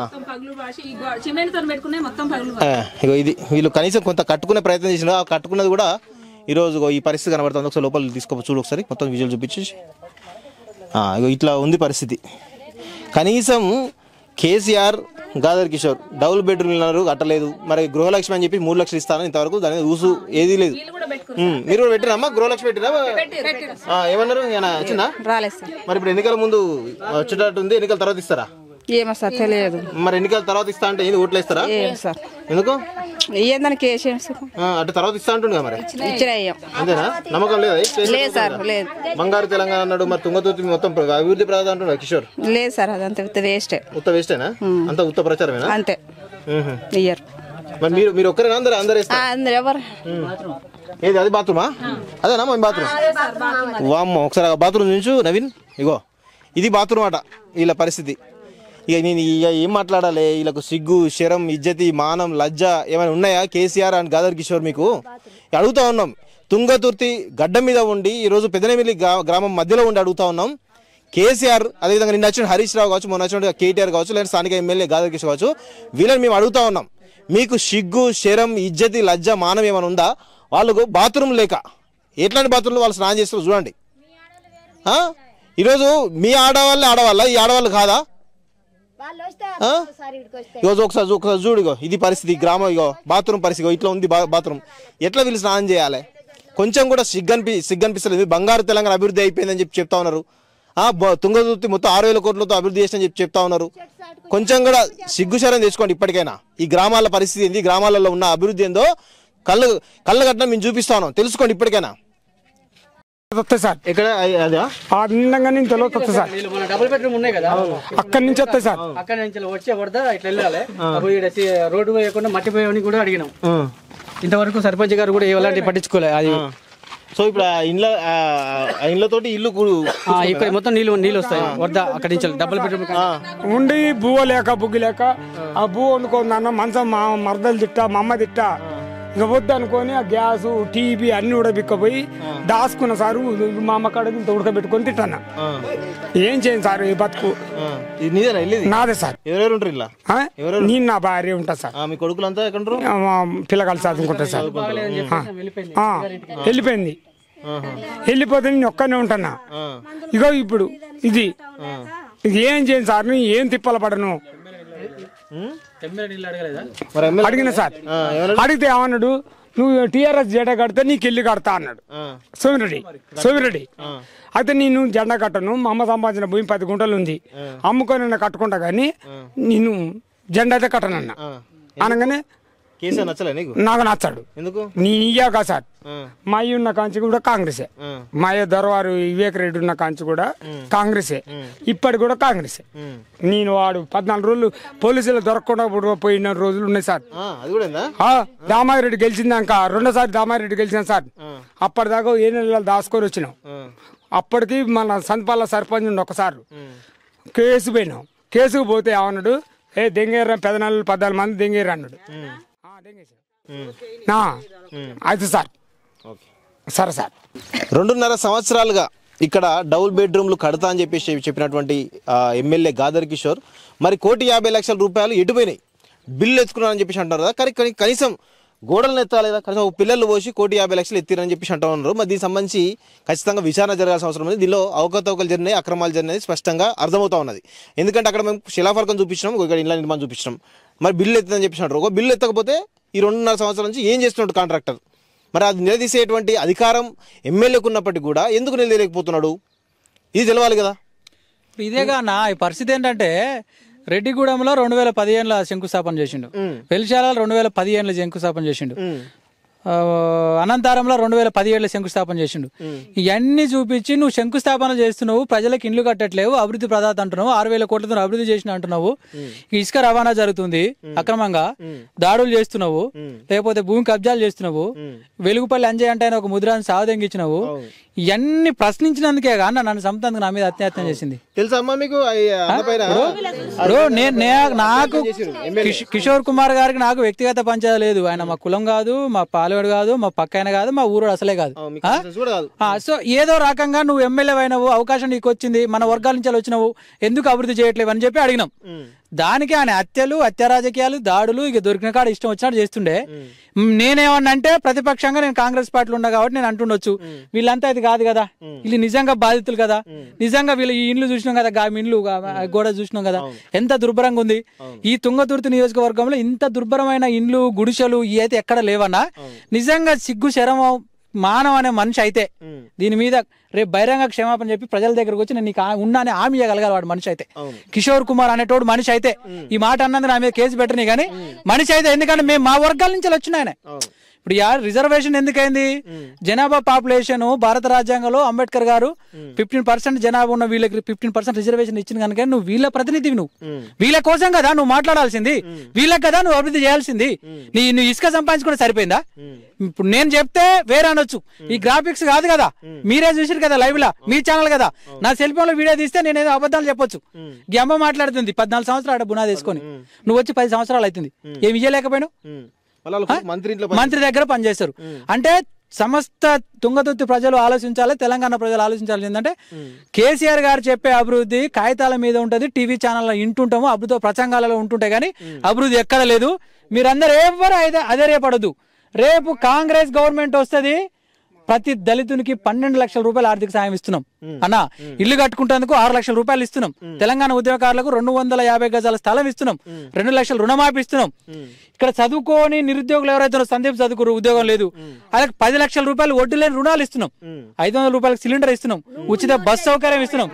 ఆ, ఇగో ఇది వీళ్ళు కనీసం కొంత కట్టుకునే ప్రయత్నం చేసిన ఆ కట్టుకున్నది కూడా ఈరోజు ఇగో ఈ పరిస్థితి కనబడుతుంది ఒకసారి లోపల తీసుకో చూడు ఒకసారి మొత్తం విజువల్ చూపించేసి ఆ, ఇగో ఇట్లా ఉంది పరిస్థితి కనీసం K C R Gaddar Kishore double bedroom అన్నారు కట్టలేదు మరి గృహలక్ష్మి అని చెప్పి మూడు లక్షలు ఇస్తాను ఇంతవరకు దాని మీద ఊసు ఏదీ లేదు ఉమ్, మీరు కూడా పెట్టిరమ్మా గృహలక్ష్మి పెట్టిరా ఆ, ఏమన్నారు ఏమైనా వచ్చిందా రాలేదు సార్ మరి ఇప్పుడు ఎన్నికల ముందు వచ్చేటట్టు ఉంది ఎన్నికల తర్వాత ఇస్తారా ఏమో సార్ తెలియదు మరి ఎన్నికల తర్వాత ఇస్తా అంటే ఏంది ఓట్లు ఇస్తారా ఏం సార్ ఎందుకు ఏందని కేసు ఆ, అంటే తర్వాత ఇస్తా అంటుండగా మరి ఇచ్చిన అయ్యాం అంతేనా నమ్మకం లేదా లేదు సార్ లేదు బంగారు తెలంగాణ అన్నాడు మరి తుంగతుర్తి మొత్తం ప్ర- అభివృద్ధి ప్రదాత అంటున్నాడు కిషోర్ లేదు సార్ అదంతా వేస్టే ఉత్త వేస్టేనా అంత ఉత్త ప్రచారమేనా అంతే మ్మ్. ఇయ్యరు మరి మీరు మీరు ఒక్కరేనా అందరు అందరు వేస్తారు అందరు ఎవరు ఏది అది బాత్రూమా అదేనా మన బాత్రూమ్ వామ్మో ఒకసారి ఆ బాత్రూమ్ చూపించు నవీన్ ఇగో ఇది బాత్రూమ్ అట వీళ్ళ పరిస్థితి ఇక నేను ఇక ఏం మాట్లాడాలి వీళ్ళకు సిగ్గు శరం ఇజ్జతి మానం లజ్జ ఏమైనా ఉన్నాయా కేసీఆర్ అండ్ గాదర్ కిషోర్ మీకు ఇక అడుగుతా ఉన్నాం తుంగతుర్తి గడ్డ మీద ఉండి ఈరోజు పెదనమిల్లి గ్రా- గ్రామం మధ్యలో ఉండి అడుగుతా ఉన్నాం కేసీఆర్ అదేవిధంగా నిన్న వచ్చిన హరీష్ రావు కావచ్చు మొన్న వచ్చిన కేటీఆర్ కావచ్చు లేదా స్థానిక ఎమ్మెల్యే గాదర్ కిషోర్ కావచ్చు వీళ్ళని మేము అడుగుతా ఉన్నాం మీకు సిగ్గు శరం ఇజ్జతి లజ్జ మానం ఏమైనా ఉందా వాళ్ళకు బాత్రూమ్ లేక ఎట్లాంటి బాత్రూమ్లో వాళ్ళు స్నానం చేస్తారు చూడండి ఆ? ఈరోజు మీ ఆడవాళ్ళే ఆడవాళ్ళ ఈ ఆడవాళ్ళు కాదా ఆ? ఈరోజు ఒకసారి చూ- ఒకసారి చూడు ఇగో ఇది పరిస్థితి గ్రామం ఇగో బాత్రూమ్ పరిస్థితి ఇగో ఇట్లా ఉంది బా- బాత్రూమ్ ఎట్లా వీళ్ళు స్నానం చేయాలి కొంచెం కూడా సిగ్గనిపి సిగ్గనిపిస్తలేదు బంగారు తెలంగాణ అభివృద్ధి అయిపోయిందని చెప్పి చెప్తా ఉన్నారు ఆ బ- తుంగతుర్తి మొత్తం ఆరు వేల కోట్లతో అభివృద్ధి చేసిన చెప్పి చెప్తా ఉన్నారు కొంచెం కూడా సిగ్గుశరం తెచ్చుకోండి ఇప్పటికైనా ఈ గ్రామాల పరిస్థితి ఏంది గ్రామాలలో ఉన్న అభివృద్ధి ఏందో కళ్ళు కళ్ళ కట్టిన మేము చూపిస్తా ఉన్నాం తెలుసుకోండి ఇప్పటికైనా వస్తాయి సార్ ఇక్కడ అదా ఆ నిండంగా నేను తెలియదు వస్తాయి సార్ మన డబుల్ బెడ్రూమ్ ఉన్నాయి కదా అక్కడి నుంచి వస్తాయి సార్ అక్కడ నుంచి వచ్చే వరద ఇట్లా వెళ్ళాలి అప్పుడు ఈడ సి- రోడ్డు వేయకుండా మట్టి పోయని కూడా అడిగినాం ఇంతవరకు సర్పంచ్ గారు కూడా ఎలాంటి పట్టించుకోలే అది సో ఇప్పుడు ఆ ఇండ్ల ఆ ఆ ఇండ్లతోటి ఇల్లు కూ- ఆ, ఇక్కడ మొత్తం నీళ్ళు నీళ్ళు వస్తాయి వరద అక్కడి నుంచి డబుల్ బెడ్రూమ్ ఉండి బువ్వ లేక బుగ్గి లేక ఆ బువ్వ వండుకొని అన్న మంచం మా మరదలు తిట్టా మా అమ్మ తిట్టా ఇంకా వద్దు అనుకొని ఆ గ్యాస్ టీవీ అన్ని ఉడబిక్కపోయి దాచుకున్న సారు మా అమ్మ కాడ ఇంత ఉడకబెట్టుకొని తిట్టాను ఏం చేయను సార్ ఈ బతుకు ఆ, ఇది నీదేనా ఇల్లు ఇది నాదే సార్ ఎవరెవరు ఉంటారు ఇలా ఆ? నేను నా భార్య ఉంటా సార్ ఆ, మీ కొడుకులంతా ఎక్కడ ఉంటారు ఆ, మా పిల్లగాళ్ళు చదువుకుంటా సార్ ఆ. ఆ, వెళ్ళిపోయింది వెళ్ళిపోతే నేను ఒక్కనే ఉంటానా ఆ, ఇగో ఇప్పుడు ఇది ఇది ఏం చేయను సార్ నేను ఏం తిప్పల పడను నీళ్ళు అడగలేదా మరి ఎమ్మెల్యే అడిగిన సార్ ఆ, ఏమన్నాడు? అడిగితే ఏమన్నాడు నువ్వు టీఆర్ఎస్ జెండా కడితే నీకు ఇల్లు కడతా అన్నాడు ఆ, సోమిరెడ్డి సోమిరెడ్డి అయితే నేను జెండా కట్టను మా అమ్మ సంపాదించిన భూమి పది గుంటలు ఉంది అమ్ముకొని నేను కట్టుకుంటా కానీ నేను జెండా అయితే కట్టనన్నా అనగానే కేసీఆర్ నచ్చలే నీకు నాకు నచ్చాడు ఎందుకు నీ ఇయ్యాక సార్ ఆ, మా అయ్య ఉన్న కాంచి కూడా కాంగ్రెసే ఆ, మా అయ్య దొరవారు వివేక్ రెడ్డి ఉన్న కాంచి కూడా కాంగ్రెసే ఇప్పటి కూడా కాంగ్రెసే ఉమ్. నేను వాడు పద్నాలుగు రోజులు పోలీసులు దొరకకుండా కూడా పోయిన రోజులు ఉన్నాయి సార్ ఆ, అది కూడా ఏందా ఆ, దామారెడ్డి గెలిచిందాక రెండోసారి దామారెడ్డి గెలిచిన సార్ అప్పటిదాకా ఏ నెలలు దాచుకొని వచ్చినాం ఆ, అప్పటికి మన సంతపాల సర్పంచ్ ఉండి ఒకసారి కేసు పోయినాం కేసుకు పోతే ఏమన్నాడు ఏ దెంగేర్రా పెదనాళ్ళు పద్నాలుగు మంది దెంగేర్రా అన్నాడు ఆ, దెంగేశారు. ఆ, అయితే సార్ ఓకే సరే సార్ రెండున్నర సంవత్సరాలుగా ఇక్కడ డబుల్ బెడ్రూమ్లు కడతా అని చెప్పేసి చెప్పినటువంటి ఆ, ఎమ్మెల్యే గాదర్ కిషోర్ మరి కోటి యాభై లక్షల రూపాయలు ఎటుపోయినాయి బిల్లు ఎత్తుకున్నారని చెప్పేసి అంటారు కదా కానీ కానీ కనీసం గోడలను ఎత్తాలేదా కనీసం ఒక పిల్లలు పోసి కోటి యాభై లక్షలు ఎత్తిరని చెప్పేసి అంటా ఉన్నారు మరి దీనికి సంబంధించి ఖచ్చితంగా విచారణ జరగాల్సిన అవసరం ఉంది దీనిలో అవకతవకలు జరిగినాయి అక్రమాలు జరిగినాయి స్పష్టంగా అర్థమవుతా ఉన్నది ఎందుకంటే అక్కడ మేము శిలాఫలకం చూపించినాం ఇక్కడ ఇంట్లో నిర్మాణం చూపించినాం మరి బిల్లు ఎత్తుందని చెప్పేసి అంటారు ఒక బిల్లు ఎత్తకపోతే ఈ రెండున్నర సంవత్సరాల నుంచి ఏం చేస్తున్నాడు కాంట్రాక్టర్ మరి అది నిలదీసేటువంటి అధికారం ఎమ్మెల్యేకు ఉన్నప్పటికీ కూడా ఎందుకు నిలదీయలేకపోతున్నాడు ఇది తెలవాలి కదా ఇప్పుడు ఇదేగా అన్న ఈ పరిస్థితి ఏంటంటే రెడ్డిగూడెంలో రెండు వేల పదిహేనులో శంకుస్థాపన చేసిండు వెలిశాలలో రెండు వేల పదిహేనులో శంకుస్థాపన చేసిండు ఆ, అనంతారంలో రెండు వేల పదిహేడులో శంకుస్థాపన చేసిండు ఇవన్నీ చూపించి నువ్వు శంకుస్థాపన చేస్తున్నావు ప్రజలకు ఇండ్లు కట్టట్లేవు అభివృద్ధి ప్రదాత అంటున్నావు ఆరు వేల కోట్లతో అభివృద్ధి చేసిన అంటున్నావు ఈ ఇసుక రవాణా జరుగుతుంది అక్రమంగా దాడులు చేస్తున్నావు లేకపోతే భూమి కబ్జాలు చేస్తున్నావు వెలుగుపల్లి అంజయ్ అంటే ఆయన ఒక ముద్రాన్ని సావదెంగిచ్చినావు ఇవన్నీ ప్రశ్నించినందుకే కానీ నన్ను సొంతంగా నా మీద అత్యాత్యం చేసింది తెలుసా అమ్మా మీకు ఆ- ఆ పైన ఇప్పుడు నేను నే- నాకు కిష్- కిషోర్ కుమార్ గారికి నాకు వ్యక్తిగత పంచాయతీ లేదు ఆయన మా కులం కాదు మా పాలవాడు కాదు మా పక్కన కాదు మా ఊరు అసలే కాదు ఆ, మీకు అసలు కూడా కాదు ఆ, సో ఏదో రకంగా నువ్వు ఎమ్మెల్యే అయినావు అవకాశం నీకు వచ్చింది మన వర్గాల నుంచి వచ్చినావు ఎందుకు అభివృద్ధి చేయట్లేవు అని చెప్పి అడిగినాం దానికి ఆయన హత్యలు హత్య రాజకీయాలు దాడులు ఇక దొరికిన కాడ ఇష్టం వచ్చినట్టు చేస్తుండే మ్, నేనేమన్నా అంటే ప్రతిపక్షంగా నేను కాంగ్రెస్ పార్టీలో ఉన్నా కాబట్టి నేను అంటుండొచ్చు వీళ్ళంతా ఇది కాదు కదా వీళ్ళు నిజంగా బాధితులు కదా నిజంగా వీళ్ళు ఈ ఇండ్లు చూసినాం కదా గా ఇండ్లు గా- ఆ గోడ చూసినాం కదా ఎంత దుర్భరంగా ఉంది ఈ తుంగతుర్తి నియోజకవర్గంలో ఇంత దుర్భరమైన ఇండ్లు గుడిసెలు ఇవి అయితే ఎక్కడ లేవన్నా నిజంగా సిగ్గు శరమం మానవ అనే మనిషి అయితే దీని మీద రేపు బహిరంగ క్షమాపణ చెప్పి ప్రజల దగ్గరకు వచ్చి నేను నీకు ఆ- ఉన్నానే హామీ ఇవ్వగలగాలి వాడు మనిషి అయితే కిషోర్ కుమార్ అనేటోడు మనిషి అయితే ఈ మాట అన్నందుకు నా మీద కేసు పెట్టని కానీ మనిషి అయితే ఎందుకంటే మేము మా వర్గాల నుంచి వచ్చిన ఆయన ఇప్పుడు యా రిజర్వేషన్ ఎందుకైంది జనాభా పాపులేషన్ భారత రాజ్యాంగంలో అంబేద్కర్ గారు ఫిఫ్టీన్ పర్సెంట్ జనాభా ఉన్న వీళ్ళకి ఫిఫ్టీన్ పర్సెంట్ రిజర్వేషన్ ఇచ్చిన కనుక నువ్వు వీళ్ళ ప్రతినిధివి నువ్వు వీళ్ళ కోసం కదా నువ్వు మాట్లాడాల్సింది వీళ్ళకి కదా నువ్వు అభివృద్ధి చేయాల్సింది నీ నువ్వు ఇసుక సంపాదించుకుంటే సరిపోయిందా ఇప్పుడు నేను చెప్తే వేరే అనొచ్చు ఈ గ్రాఫిక్స్ కాదు కదా మీరే చూసారు కదా లైవ్ లా మీ ఛానల్ కదా నా సెల్ ఫోన్ లో వీడియో తీస్తే నేను ఏదో అబద్ధాలు చెప్పొచ్చు ఈ అమ్మ మాట్లాడుతుంది పద్నాలుగు సంవత్సరాలు బునాది వేసుకొని నువ్వు వచ్చి పది సంవత్సరాలు అవుతుంది ఏమి ఇయ్యలేకపోయినావు మళ్ళీ వాళ్ళకు మంత్రి ఇంట్లో మంత్రి దగ్గర పనిచేస్తారు అంటే సమస్త తుంగతుర్తి ప్రజలు ఆలోచించాలి తెలంగాణ ప్రజలు ఆలోచించాలి ఏంటంటే కేసీఆర్ గారు చెప్పే అభివృద్ధి కాగితాల మీద ఉంటది టీవీ ఛానల్లో ఇంటుంటాము అభివృద్ధి ప్రసంగాలలో ఉంటుంటాయి కానీ అభివృద్ధి ఎక్కడ లేదు మీరందరూ ఎవరు అయితే అదే రేపడదు రేపు కాంగ్రెస్ గవర్నమెంట్ వస్తది ప్రతి దళితునికి పన్నెండు లక్షల రూపాయలు ఆర్థిక సాయం ఇస్తున్నాం అన్న ఇల్లు కట్టుకుంటేందుకు ఆరు లక్షల రూపాయలు ఇస్తున్నాం తెలంగాణ ఉద్యోగకారులకు రెండు వందల యాభై గజాల స్థలం ఇస్తున్నాం రెండు లక్షల రుణమాఫీ ఇస్తున్నాం ఇక్కడ చదువుకోని నిరుద్యోగులు ఎవరైతే ఉన్నారో సందీప్ చదువుకురు ఉద్యోగం లేదు వాళ్ళకి పది లక్షల రూపాయలు వడ్డీ లేని రుణాలు ఇస్తున్నాం ఐదు వందల రూపాయలకు సిలిండర్ ఇస్తున్నాం ఉచిత బస్ సౌకర్యం ఇస్తున్నాం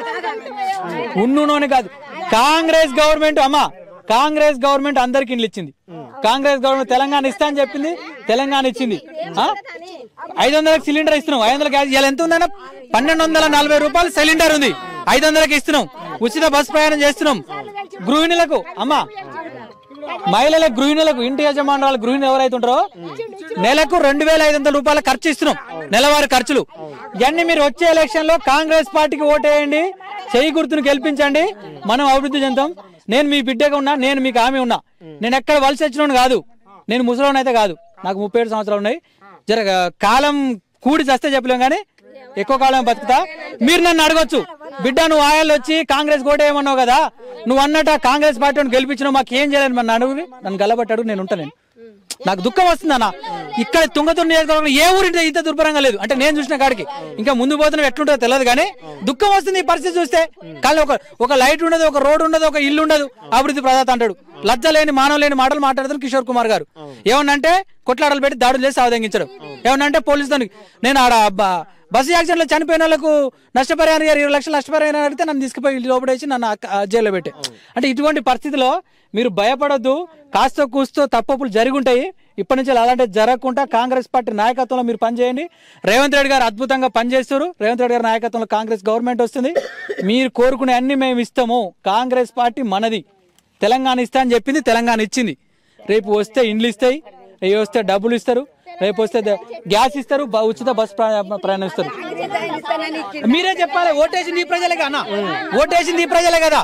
ఉన్ను నూనె కాదు కాంగ్రెస్ గవర్నమెంట్ అమ్మా కాంగ్రెస్ గవర్నమెంట్ అందరికి ఇండ్లు ఇచ్చింది కాంగ్రెస్ గవర్నమెంట్ తెలంగాణ ఇస్తా అని చెప్పింది తెలంగాణ ఇచ్చింది ఆ? ఐదు వందలకు సిలిండర్ ఇస్తున్నాం ఐదు వందల గ్యాస్ ఇవాళ ఎంత ఉందన్న పన్నెండు వందల నలభై రూపాయలు సిలిండర్ ఉంది ఐదు వందలకి ఇస్తున్నాం ఉచిత బస్ ప్రయాణం చేస్తున్నాం గృహిణులకు అమ్మా మహిళల గృహిణులకు ఇంటి యజమానురాలు గృహిణి ఎవరైతే ఉంటారో నెలకు రెండు వేల ఐదు వందల రూపాయల ఖర్చు ఇస్తున్నాం నెలవారీ ఖర్చులు ఇవన్నీ మీరు వచ్చే ఎలక్షన్ లో కాంగ్రెస్ పార్టీకి ఓటేయండి చెయ్యి గుర్తును గెలిపించండి మనం అభివృద్ధి చెందాం నేను మీ బిడ్డగా ఉన్నా నేను మీకు హామీ ఉన్నా నేను ఎక్కడ వలస వచ్చినోడు కాదు నేను ముసలోని అయితే కాదు నాకు ముప్పై ఏడు సంవత్సరాలు ఉన్నాయి జర కాలం కూడి చస్తే చెప్పలేం కానీ ఎక్కువ కాలం బతుకుతా మీరు నన్ను అడగొచ్చు బిడ్డ నువ్వు ఆయాలు వచ్చి కాంగ్రెస్ కోటేయమన్నావు కదా నువ్వు అన్నట్టు ఆ కాంగ్రెస్ పార్టీని గెలిపించినావు మాకు ఏం చేయలేదు మన అడుగు నన్ను గల్లబట్టి అడుగు నేను ఉంటాను నాకు దుఃఖం వస్తుందన్న ఇక్కడ తుంగతుర్తి నియోజకవర్గంలో ఏ ఊరి ఇంత దుర్భరంగా లేదు అంటే నేను చూసిన కాడికి ఇంకా ముందు పోతున్న ఎట్లుంటుందో తెలియదు కానీ దుఃఖం వస్తుంది ఈ పరిస్థితి చూస్తే కానీ ఒక ఒక లైట్ ఉండదు ఒక రోడ్ ఉండదు ఒక ఇల్లు ఉండదు అభివృద్ధి ప్రదాత అంటాడు లజ్జ లేని మానవ లేని మాటలు మాట్లాడతారు కిషోర్ కుమార్ గారు ఏమన్నంటే కొట్లాటలు పెట్టి దాడులు చేసి అవదంగించడం ఏమన్నంటే పోలీసుతో నేను ఆడ బ- బస్సు యాక్సిడెంట్ లో చనిపోయిన వాళ్ళకు నష్టపరిహారం గారు ఇరవై లక్షల నష్టపరిహారం అడిగితే నన్ను తీసుకుపోయి లోపడేసి నన్ను అక్క- ఆ జైల్లో పెట్టి అంటే ఇటువంటి పరిస్థితిలో మీరు భయపడొద్దు కాస్త కూస్తో తప్పులు జరిగి ఉంటాయి ఇప్పటి నుంచి అలాంటివి జరగకుండా కాంగ్రెస్ పార్టీ నాయకత్వంలో మీరు పనిచేయండి రేవంత్ రెడ్డి గారు అద్భుతంగా పనిచేస్తారు రేవంత్ రెడ్డి గారి నాయకత్వంలో కాంగ్రెస్ గవర్నమెంట్ వస్తుంది మీరు కోరుకునే అన్ని మేము ఇస్తాము కాంగ్రెస్ పార్టీ మనది తెలంగాణ ఇస్తా అని చెప్పింది తెలంగాణ ఇచ్చింది రేపు వస్తే ఇండ్లు ఇస్తాయి రేపు వస్తే డబ్బులు ఇస్తారు రేపు వస్తే ద- గ్యాస్ ఇస్తారు బ- ఉచిత బస్ ప్ర- ప్రయాణం ఇస్తారు మీరే చెప్పాలి ఓటేసింది ఈ ప్రజలే కదా ఓటేసింది ఈ ప్రజలే కదా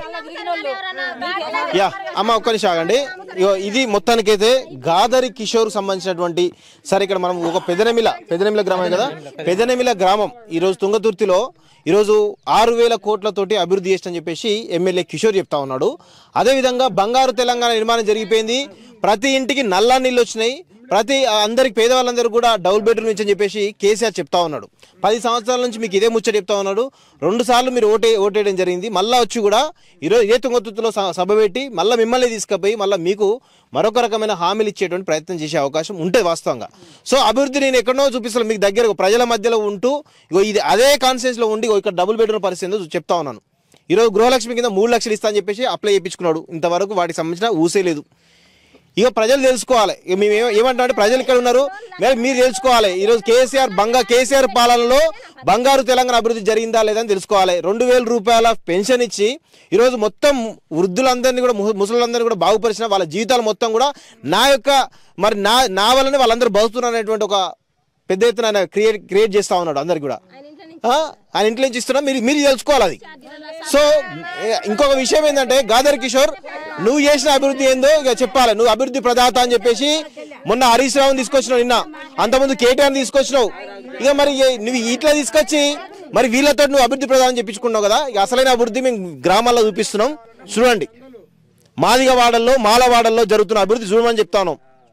యా అమ్మ ఒక్క నిమిషం ఆగండి ఇగో ఇది మొత్తానికైతే గాదరి కిషోర్ సంబంధించినటువంటి సరే ఇక్కడ మనం ఒక పెదనెమిల పెదనెమిల గ్రామం కదా పెదనెమిల గ్రామం ఈ రోజు తుంగతుర్తిలో ఈరోజు ఆరు వేల కోట్లతోటి అభివృద్ధి చేస్తని చెప్పేసి ఎమ్మెల్యే కిషోర్ చెప్తా ఉన్నాడు అదేవిధంగా బంగారు తెలంగాణ నిర్మాణం జరిగిపోయింది ప్రతి ఇంటికి నల్లా నీళ్ళు వచ్చినాయి ప్రతి అందరికి పేదవాళ్ళందరూ కూడా డబుల్ బెడ్రూమ్ ఇచ్చని చెప్పేసి కేసీఆర్ చెప్తా ఉన్నాడు పది సంవత్సరాల నుంచి మీకు ఇదే ముచ్చట చెప్తా ఉన్నాడు రెండు సార్లు మీరు ఓటే ఓటేయడం జరిగింది మళ్ళా వచ్చి కూడా ఈరోజు ఇదే తుంగతుర్తిలో స- సభ పెట్టి మళ్ళీ మిమ్మల్ని తీసుకుపోయి మళ్ళీ మీకు మరొక రకమైన హామీలు ఇచ్చేటువంటి ప్రయత్నం చేసే అవకాశం ఉంటుంది వాస్తవంగా సో అభివృద్ధి నేను ఎక్కడో చూపిస్తాను మీకు దగ్గర ప్రజల మధ్యలో ఉంటూ ఇగో ఇది అదే కాన్సెన్స్ లో ఉండి ఇగో ఇక్కడ డబుల్ బెడ్రూమ్ పరిస్థితి ఏందో చెప్తా ఉన్నాను ఈరోజు గృహలక్ష్మి కింద మూడు లక్షలు ఇస్తా అని చెప్పేసి అప్లై చేయించుకున్నాడు ఇంతవరకు వాటికి సంబంధించిన ఊసే లేదు ఇక ప్రజలు తెలుసుకోవాలి ఇక మేము ఏమ- ఏమంటామంటే ప్రజలు ఇక్కడ ఉన్నారు మరి మీరు తెలుసుకోవాలి ఈరోజు కేసీఆర్ బంగా కేసీఆర్ పాలనలో బంగారు తెలంగాణ అభివృద్ధి జరిగిందా లేదని తెలుసుకోవాలి రెండు వేల రూపాయల పెన్షన్ ఇచ్చి ఈరోజు మొత్తం వృద్ధులందరినీ కూడా ము- ముసలులందరినీ కూడా బాగుపరిచిన వాళ్ళ జీవితాలు మొత్తం కూడా నా యొక్క మరి నా నా వల్లనే వాళ్ళందరూ బతుకుతున్నారు అనేటువంటి ఒక పెద్ద ఎత్తున ఆయన క్రియేట్ క్రియేట్ చేస్తా ఉన్నాడు అందరికి కూడా ఆ? ఆయన ఇంట్లో నుంచి ఇస్తున్నా మీరు మీరు తెలుసుకోవాలి అది సో ఏ- ఇంకొక విషయం ఏంటంటే గాదర్ కిషోర్ నువ్వు చేసిన అభివృద్ధి ఏందో ఇక చెప్పాలి నువ్వు అభివృద్ధి ప్రదాత అని చెప్పేసి మొన్న హరీష్ రావుని తీసుకొచ్చినావు నిన్న అంతకుముందు కేటీఆర్ తీసుకొచ్చినావు ఇక మరి ఏ- నువ్వు ఇట్లా తీసుకొచ్చి మరి వీళ్ళతో నువ్వు అభివృద్ధి ప్రదానం చెప్పించుకున్నావు కదా ఇక అసలైన అభివృద్ధి మేము గ్రామాల్లో చూపిస్తున్నాం చూడండి మాదిగ వాడల్లో మాలవాడల్లో జరుగుతున్న అభివృద్ధి చూడమని చెప్తాను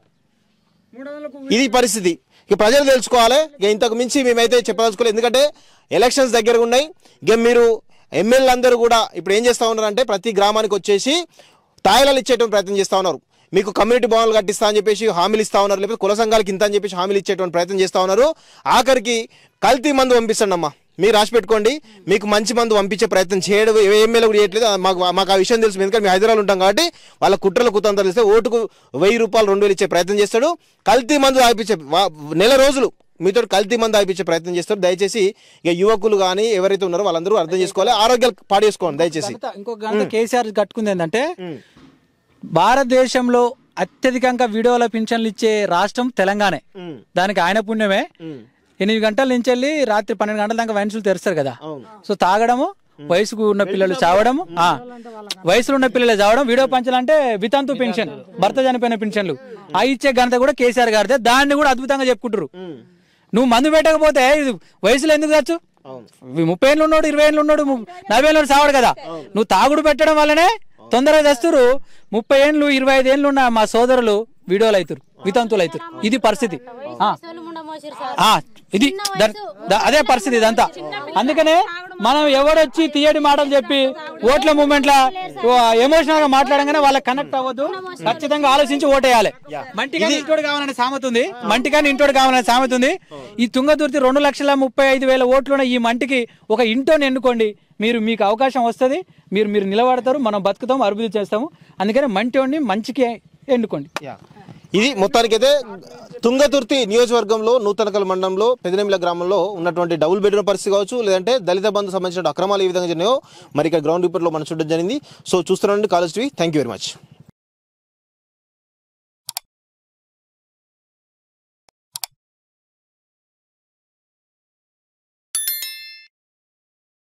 ఇది పరిస్థితి ఇక ప్రజలు తెలుసుకోవాలి ఇక ఇంతకు మించి మేమైతే చెప్పదలుచుకోలేదు ఎందుకంటే ఎలక్షన్స్ దగ్గర ఉన్నాయి ఇక మీరు ఎమ్మెల్యేలు అందరూ కూడా ఇప్పుడు ఏం చేస్తా ఉన్నారంటే ప్రతి గ్రామానికి వచ్చేసి తాయిలాలు ఇచ్చేటువంటి ప్రయత్నం చేస్తా ఉన్నారు మీకు కమ్యూనిటీ భవనాలు కట్టిస్తా అని చెప్పేసి హామీలు ఇస్తా ఉన్నారు లేకపోతే కుల సంఘాలకి ఇంత అని చెప్పేసి హామీలు ఇచ్చేటువంటి ప్రయత్నం చేస్తా ఉన్నారు ఆఖరికి కల్తీ మందు పంపిస్తండి అమ్మా మీరు రాసి పెట్టుకోండి మీకు మంచి మందు పంపించే ప్రయత్నం చేయడం ఏ ఎమ్మెల్యే కూడా చేయట్లేదు ఆ మాకు మాకు ఆ విషయం తెలుసు ఎందుకంటే మేము హైదరాబాద్ ఉంటాం కాబట్టి వాళ్ళ కుట్రల కుతంత్రాలు ఇస్తే ఓటుకు వెయ్యి రూపాయలు రెండు వేలు ఇచ్చే ప్రయత్నం చేస్తాడు కల్తీ మందు ఆపించే వా- నెల రోజులు మీతో కల్తీ మందు ఆపించే ప్రయత్నం చేస్తారు దయచేసి ఇక యువకులు కానీ ఎవరైతే ఉన్నారో వాళ్ళందరూ అర్థం చేసుకోవాలి ఆరోగ్యాలు పాడు చేసుకోండి దయచేసి ఇంకొక గంట కేసీఆర్ కట్టుకుంది ఏంటంటే భారతదేశంలో అత్యధికంగా వీడియోల పింఛన్లు ఇచ్చే రాష్ట్రం తెలంగాణ దానికి ఆయన పుణ్యమే ఎనిమిది గంటల నుంచి వెళ్ళి రాత్రి పన్నెండు గంటల దాకా వైన్సులు తెరుస్తారు కదా సో తాగడము వయసుకు ఉన్న పిల్లలు చావడము ఆ, వయసులో ఉన్న పిల్లలు చావడం వీడియో పంచాలంటే అంటే వితంతు పెన్షన్ భర్త చనిపోయిన పెన్షన్లు ఆ ఇచ్చే ఘనత కూడా కేసీఆర్ గారిదే దాన్ని కూడా అద్భుతంగా చెప్పుకుంటారు నువ్వు మందు పెట్టకపోతే ఇది వయసులో ఎందుకు వచ్చు ముప్పై ఏళ్ళు ఉన్నాడు ఇరవై ఏళ్ళు ఉన్నాడు ము- నలభై ఏళ్ళు ఉన్నాడు సావడు కదా నువ్వు తాగుడు పెట్టడం వల్లనే తొందరగా తెస్తురు ముప్పై ఏళ్ళు ఇరవై ఐదు ఏళ్ళు ఉన్న మా సోదరులు వీడియోలు అవుతారు వితంతులు అవుతారు ఇది పరిస్థితి ఆ. ఆ, ఇది ద- ద- అదే పరిస్థితి ఇదంతా అందుకనే మనం ఎవడొచ్చి తీయడి మాటలు చెప్పి ఓట్ల మూమెంట్ లా ఎమోషనల్ గా మాట్లాడంగానే వాళ్ళకి కనెక్ట్ అవ్వద్దు ఖచ్చితంగా ఆలోచించి ఓటేయాలి మంటికాని ఇంటోడు కావాలనే సామెత ఉంది మంటికాని ఇంటోడు కావాలనే సామెత ఉంది ఈ తుంగతుర్తి రెండు లక్షల ముప్పై ఐదు వేల ఓట్లున్న ఈ మంటికి ఒక ఇంటోని ఎన్నుకోండి మీరు మీకు అవకాశం వస్తుంది మీరు మీరు నిలబడతారు మనం బతుకుతాం అభివృద్ధి చేస్తాము అందుకని మంటోని మంచికి ఎన్నుకోండి ఇది మొత్తానికైతే తుంగతుర్తి నియోజకవర్గంలో నూతనకల్ మండలంలో పెదనెమిల గ్రామంలో ఉన్నటువంటి డబుల్ బెడ్రూమ్ పరిస్థితి కావచ్చు లేదంటే దళిత బంధు సంబంధించిన అక్రమాలు ఏ విధంగా జరిగినాయో మరి ఇక్కడ గ్రౌండ్ రిపోర్ట్లో మనం చూడడం జరిగింది సో చూస్తున్నాండి college TV thank you very much